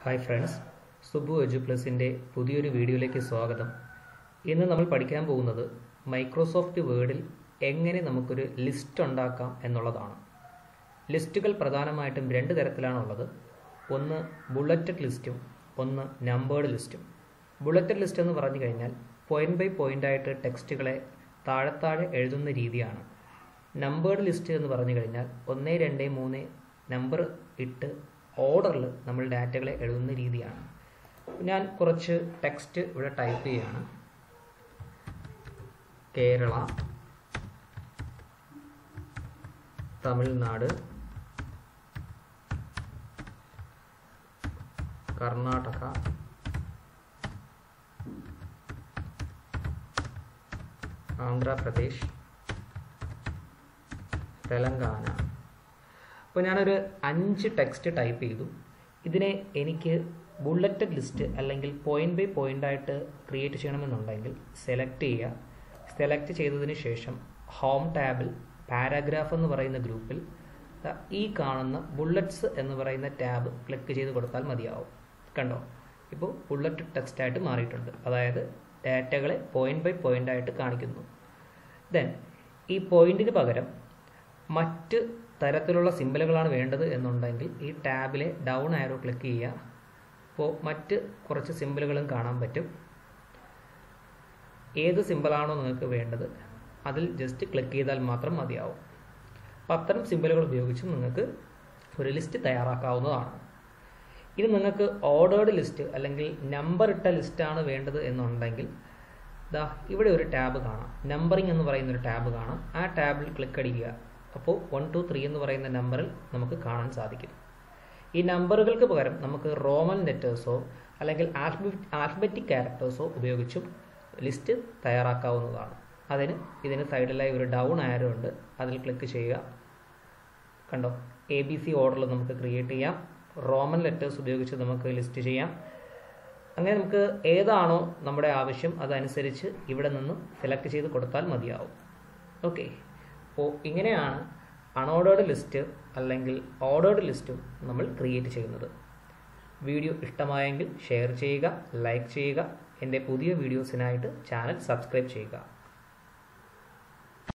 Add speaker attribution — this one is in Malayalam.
Speaker 1: ഹായ് ഫ്രണ്ട്സ് സുബു എജു പ്ലസിൻ്റെ പുതിയൊരു വീഡിയോയിലേക്ക് സ്വാഗതം ഇന്ന് നമ്മൾ പഠിക്കാൻ പോകുന്നത് മൈക്രോസോഫ്റ്റ് വേർഡിൽ എങ്ങനെ നമുക്കൊരു ലിസ്റ്റ് ഉണ്ടാക്കാം എന്നുള്ളതാണ് ലിസ്റ്റുകൾ പ്രധാനമായിട്ടും രണ്ട് തരത്തിലാണുള്ളത് ഒന്ന് ബുള്ളറ്റഡ് ലിസ്റ്റും ഒന്ന് നമ്പേർഡ് ലിസ്റ്റും ബുള്ളറ്റഡ് ലിസ്റ്റ് എന്ന് പറഞ്ഞു കഴിഞ്ഞാൽ പോയിന്റ് ബൈ പോയിന്റ് ആയിട്ട് ടെക്സ്റ്റുകളെ താഴെ താഴെ എഴുതുന്ന രീതിയാണ് നമ്പേർഡ് ലിസ്റ്റ് എന്ന് പറഞ്ഞു കഴിഞ്ഞാൽ ഒന്ന് രണ്ട് മൂന്ന് നമ്പർ ഇട്ട് ഓർഡറിൽ നമ്മൾ ഡാറ്റകളെ എഴുതുന്ന രീതിയാണ് ഞാൻ കുറച്ച് ടെക്സ്റ്റ് ഇവിടെ ടൈപ്പ് ചെയ്യുകയാണ് കേരള തമിഴ്നാട് കർണാടക ആന്ധ്രാപ്രദേശ് തെലങ്കാന അപ്പോൾ ഞാനൊരു അഞ്ച് ടെക്സ്റ്റ് ടൈപ്പ് ചെയ്തു ഇതിനെ എനിക്ക് ബുള്ളറ്റഡ് ലിസ്റ്റ് അല്ലെങ്കിൽ പോയിന്റ് ബൈ പോയിന്റ് ആയിട്ട് ക്രിയേറ്റ് ചെയ്യണമെന്നുണ്ടെങ്കിൽ സെലക്ട് ചെയ്യുക സെലക്ട് ചെയ്തതിന് ശേഷം ഹോം ടാബിൽ പാരാഗ്രാഫ് എന്ന് പറയുന്ന ഗ്രൂപ്പിൽ ഈ കാണുന്ന ബുള്ളറ്റ്സ് എന്ന് പറയുന്ന ടാബ് ക്ലിക്ക് ചെയ്ത് കൊടുത്താൽ മതിയാവും കണ്ടോ ഇപ്പോൾ ബുള്ളറ്റ് ടെക്സ്റ്റ് ആയിട്ട് മാറിയിട്ടുണ്ട് അതായത് ഡാറ്റകളെ പോയിന്റ് ബൈ പോയിന്റ് ആയിട്ട് കാണിക്കുന്നു ദെൻ ഈ പോയിന്റിന് പകരം മറ്റ് തരത്തിലുള്ള സിമ്പലുകളാണ് വേണ്ടത് എന്നുണ്ടെങ്കിൽ ഈ ടാബിലെ ഡൗൺ ആരോ ക്ലിക്ക് ചെയ്യുക അപ്പോൾ മറ്റ് കുറച്ച് സിമ്പലുകളും കാണാൻ പറ്റും ഏത് സിമ്പിളാണോ നിങ്ങൾക്ക് വേണ്ടത് അതിൽ ജസ്റ്റ് ക്ലിക്ക് ചെയ്താൽ മാത്രം മതിയാവും അപ്പം അത്തരം സിമ്പലുകൾ ഉപയോഗിച്ച് നിങ്ങൾക്ക് ഒരു ലിസ്റ്റ് തയ്യാറാക്കാവുന്നതാണ് ഇനി നിങ്ങൾക്ക് ഓർഡേർഡ് ലിസ്റ്റ് അല്ലെങ്കിൽ നമ്പർ ഇട്ട ലിസ്റ്റാണ് വേണ്ടത് എന്നുണ്ടെങ്കിൽ ദാ ഇവിടെ ഒരു ടാബ് കാണാം നമ്പറിംഗ് എന്ന് പറയുന്ന ഒരു ടാബ് കാണാം ആ ടാബിൽ ക്ലിക്ക് അടിക്കുക അപ്പോൾ വൺ ടു ത്രീ എന്ന് പറയുന്ന നമ്പറിൽ നമുക്ക് കാണാൻ സാധിക്കും ഈ നമ്പറുകൾക്ക് പകരം നമുക്ക് റോമൻ ലെറ്റേഴ്സോ അല്ലെങ്കിൽ ആൽഫബറ്റിക് ക്യാരക്ടേഴ്സോ ഉപയോഗിച്ചും ലിസ്റ്റ് തയ്യാറാക്കാവുന്നതാണ് അതിന് ഇതിന് സൈഡിലായി ഒരു ഡൗൺ ആരോ ഉണ്ട് അതിൽ ക്ലിക്ക് ചെയ്യുക കണ്ടോ എ ബി സി ഓർഡറിൽ നമുക്ക് ക്രിയേറ്റ് ചെയ്യാം റോമൻ ലെറ്റേഴ്സ് ഉപയോഗിച്ച് നമുക്ക് ലിസ്റ്റ് ചെയ്യാം അങ്ങനെ നമുക്ക് ഏതാണോ നമ്മുടെ ആവശ്യം അതനുസരിച്ച് ഇവിടെ നിന്ന് സെലക്ട് ചെയ്ത് കൊടുത്താൽ മതിയാവും ഓക്കെ അപ്പോൾ ഇങ്ങനെയാണ് അൺഓർഡേർഡ് ലിസ്റ്റ് അല്ലെങ്കിൽ ഓർഡേർഡ് ലിസ്റ്റും നമ്മൾ ക്രിയേറ്റ് ചെയ്യുന്നത് വീഡിയോ ഇഷ്ടമായെങ്കിൽ ഷെയർ ചെയ്യുക ലൈക്ക് ചെയ്യുക എൻ്റെ പുതിയ വീഡിയോസിനായിട്ട് ചാനൽ സബ്സ്ക്രൈബ് ചെയ്യുക